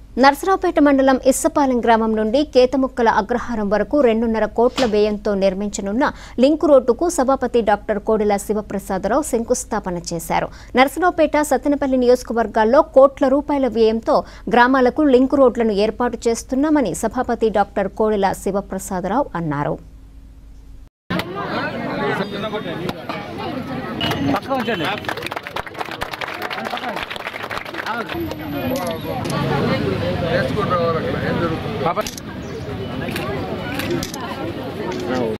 నర్సరావుపేట మండలం ఇස්සపాలెం గ్రామం నుండి కేతముక్కల అగ్రహారం వరకు రెండున్నర కోట్ల వ్యయంతో నిర్మించనున్న లింకు రోడ్డుకు సభాపతి డాక్టర్ కోడెల శివప్రసాదరావు శంకుస్థాపన చేశారు నర్సరావుపేట సత్తెనపల్లి నియోజకవర్గాల్లో కోట్ల రూపాయల వ్యయంతో గ్రామాలకు లింకు రోడ్లను ఏర్పాటు చేస్తున్నామని సభాపతి డాక్టర్ కోడెల శివప్రసాదరావు అన్నారు పక్క ఉంచండి నేర్చుకుంటారు అక్కడ ఏం జరుగుతుంది పాప